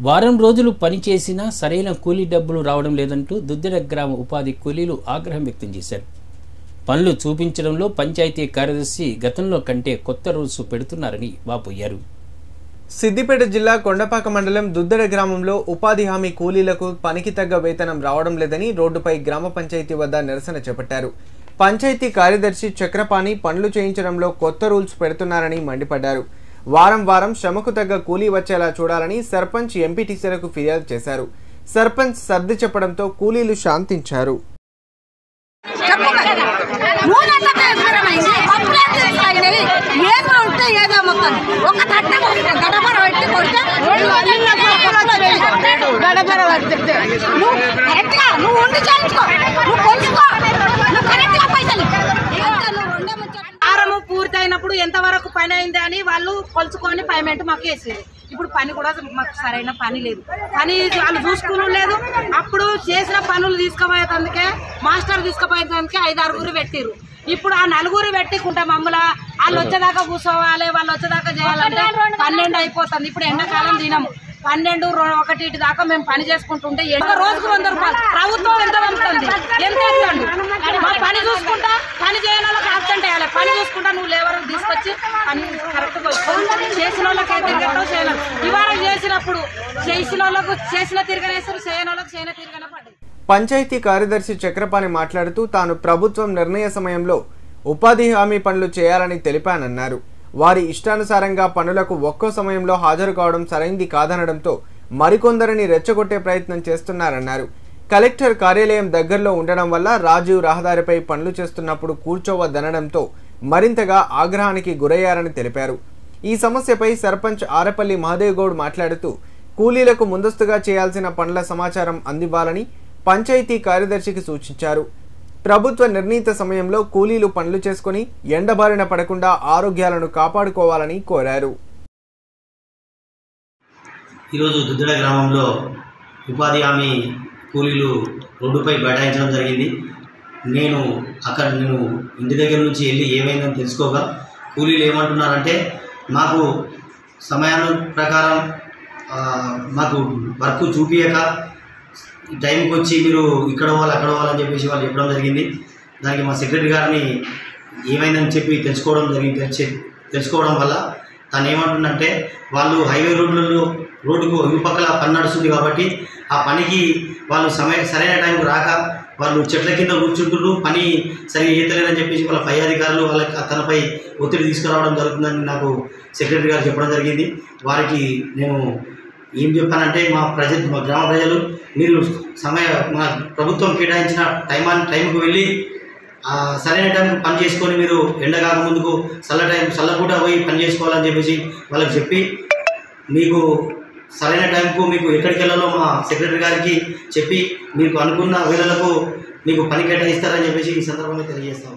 వారం రోజులు పనిచేసినా సరైన కూలీ డబ్బులు రావడం లేదంటూ దుద్దెడ గ్రామ ఉపాధి కూలీలు ఆగ్రహం వ్యక్తం చేశారు పనులు చూపించడంలో పంచాయతీ కార్యదర్శి గతంలో కంటే కొత్త రూల్స్ పెడుతున్నారని వాపోయారు సిద్దిపేట జిల్లా కొండపాక మండలం దుద్దెడ గ్రామంలో ఉపాధి హామీ కూలీలకు పనికి తగ్గ వేతనం రావడం లేదని రోడ్డుపై గ్రామ పంచాయతీ వద్ద నిరసన చేపట్టారు పంచాయతీ కార్యదర్శి చక్రపాణి పనులు చేయించడంలో కొత్త రూల్స్ పెడుతున్నారని మండిపడ్డారు వారం వారం శ్రమకు తగ్గ కూలీ వచ్చేలా చూడాలని సర్పంచ్ ఎంపీటీసీలకు ఫిర్యాదు చేశారు సర్పంచ్ సర్ది చెప్పడంతో కూలీలు శాంతించారు నూనెంత భయంకరమైంది పప్పులే తీసుకురాయినవి ఏదో ఉంటే ఏదో మొత్తం ఒక తట్ట గడపర పెట్టి కొడితే నిన్న పప్పులు వచ్చాయి. గడపర పడితే నువ్వు కరెక్ట్గా నువ్వు ఉండి చేయించుకో నువ్వు కొలుసుకో నువ్వు కరెక్ట్గా పైసలు అంతే నువ్వు ఉండే ముచ్చట. వారము పూర్తయినప్పుడు ఎంతవరకు పని అయింది అని వాళ్ళు కొలుచుకొని పేమెంట్ మాకు వేసేది ఇప్పుడు పని కూడా మాకు సరైన పని లేదు పని వాళ్ళు చూసుకుని లేదు అప్పుడు చేసిన పనులు తీసుకుపోయేందుకే మాస్టర్ తీసుకుపోయేందుకే ఐదు ఆరుగురు పెట్టిరు ఇప్పుడు ఆ నలుగురు పెట్టుకుంటే మమ్మల్ని వాళ్ళు వచ్చేదాకా కూర్చోవాలి వాళ్ళు వచ్చేదాకా చేయాలంటే పన్నెండు అయిపోతుంది ఇప్పుడు ఎండాకాలం దినము పన్నెండు రో- ఒకటి ఇటు దాకా మేము పని చేసుకుంటుంటే ఎంత రోజుకు వంద రూపాయలు ప్రభుత్వం ఎంత పంపుతుంది ఎంత ఇస్తాడు మా పని చూసుకుంటా పని చేయని వాళ్ళకి అబ్సెంట్ వేయాలి పని చూసుకుంటా నువ్వు లేవర్ తీసుకొచ్చి పని కరెక్ట్గా చేసిన వాళ్ళకి అయితే గట్టో చేయలేం ఇవాళ చేసినప్పుడు చేసిన వాళ్ళకు చేసిన తిరగనేస్తారు చేయని వాళ్ళకి చేయన తిరగనే పడ్డది పంచాయతీ కార్యదర్శి చక్రపాణి మాట్లాడుతూ తాను ప్రభుత్వం నిర్ణయ సమయంలో ఉపాధి హామీ పనులు చేయాలని తెలిపానన్నారు వారి ఇష్టానుసారంగా పనులకు ఒక్కో సమయంలో హాజరు కావడం సరైంది కాదనడంతో మరికొందరిని రెచ్చగొట్టే ప్రయత్నం చేస్తున్నారన్నారు కలెక్టర్ కార్యాలయం దగ్గరలో ఉండడం వల్ల రాజీవ్ రహదారిపై పనులు చేస్తున్నప్పుడు కూర్చోవద్దనడంతో మరింతగా ఆగ్రహానికి గురయ్యారని తెలిపారు ఈ సమస్యపై సర్పంచ్ ఆరపల్లి మహదేవ్ గౌడ్ మాట్లాడుతూ కూలీలకు ముందస్తుగా చేయాల్సిన పనుల సమాచారం అందివ్వాలని పంచాయతీ కార్యదర్శికి సూచించారు ప్రభుత్వ నిర్ణీత సమయంలో కూలీలు పనులు చేసుకుని ఎండబారిన పడకుండా ఆరోగ్యాలను కాపాడుకోవాలని కోరారు ఈరోజు దుద్దడ గ్రామంలో ఉపాధి హామీ కూలీలు రోడ్డుపై బైఠాయించడం జరిగింది నేను అక్కడ నేను ఇంటి దగ్గర నుంచి వెళ్ళి ఏమైందని తెలుసుకోగా కూలీలు ఏమంటున్నారంటే మాకు సమయాను ప్రకారం ఆ, మాకు వర్క్ చూపించక ఈ టైంకి వచ్చి మీరు ఇక్కడ పోవాలి అక్కడ పోవాలని చెప్పేసి వాళ్ళు చెప్పడం జరిగింది దానికి మా సెక్రటరీ గారిని ఏమైందని చెప్పి తెలుసుకోవడం జరిగింది తెలిసి తెలుసుకోవడం వల్ల తను ఏమంటుందంటే వాళ్ళు హైవే రోడ్లలో రోడ్డుకు ఇరుపక్కల పని నడుస్తుంది కాబట్టి ఆ పనికి వాళ్ళు సమయ సరైన టైంకి రాక వాళ్ళు చెట్ల కింద కూర్చుంటున్నారు పని సరిగా ఈతలేదని చెప్పేసి వాళ్ళ పై అధికారులు వాళ్ళకి తనపై ఒత్తిడి తీసుకురావడం జరుగుతుందని నాకు సెక్రటరీ గారు చెప్పడం జరిగింది వారికి నేను ఏం చెప్పానంటే మా ప్రజ మా గ్రామ ప్రజలు మీరు సమయ మా ప్రభుత్వం కేటాయించిన టైమాన్ టైంకి వెళ్ళి ఆ, సరైన టైంకి పని చేసుకొని మీరు ఎండ కాక ముందుకు చల్ల టైం చల్లపూట పోయి పని చేసుకోవాలని చెప్పేసి వాళ్ళకి చెప్పి మీకు సరైన టైంకు మీకు ఎక్కడికి వెళ్ళాలో మా సెక్రటరీ గారికి చెప్పి మీకు అనుకున్న వేళలకు మీకు పని కేటాయిస్తారని చెప్పేసి ఈ సందర్భంగా తెలియజేస్తాము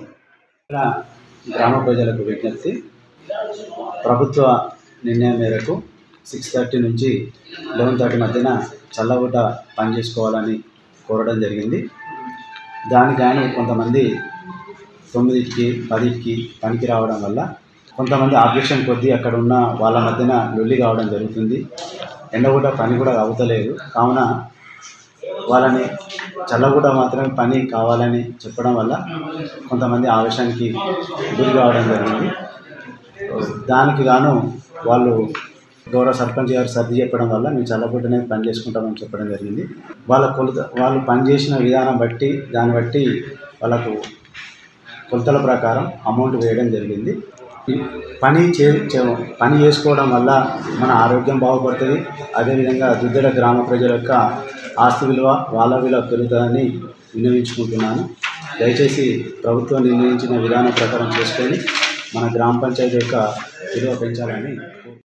గ్రామ ప్రజలకు విజ్ఞప్తి ప్రభుత్వ నిర్ణయం మేరకు సిక్స్ థర్టీ నుంచి లెవెన్ థర్టీ మధ్యన చల్లబుట్ట పని చేసుకోవాలని కోరడం జరిగింది దానికి గాను కొంతమంది తొమ్మిదికి పదికి పనికి రావడం వల్ల కొంతమంది ఆబ్జెక్షన్ కొద్దీ అక్కడ ఉన్న వాళ్ళ మధ్యన లొల్లి కావడం జరుగుతుంది ఎండగూట పని కూడా అవుతలేదు కావున వాళ్ళని చల్లగూడ మాత్రమే పని కావాలని చెప్పడం వల్ల కొంతమంది ఆవేశానికి గురి కావడం జరిగింది దానికి గాను వాళ్ళు గౌరవ సర్పంచ్ గారు సర్ది చెప్పడం వల్ల మేము చల్లబుట్టనే పని చేసుకుంటామని చెప్పడం జరిగింది వాళ్ళ కొలత వాళ్ళు పని చేసిన విధానం బట్టి దాన్ని బట్టి వాళ్ళకు కొలతల ప్రకారం అమౌంట్ వేయడం జరిగింది ఈ పని చే చే- పని చేసుకోవడం వల్ల మన ఆరోగ్యం బాగుపడుతుంది అదేవిధంగా దుద్దెడ గ్రామ ప్రజల యొక్క ఆస్తి విలువ వాళ్ళ విలువ పెరుగుతుందని విన్నవించుకుంటున్నాను దయచేసి ప్రభుత్వం నిర్ణయించిన విధానం ప్రకారం చేసుకొని మన గ్రామ పంచాయతీ యొక్క విలువ పెంచాలని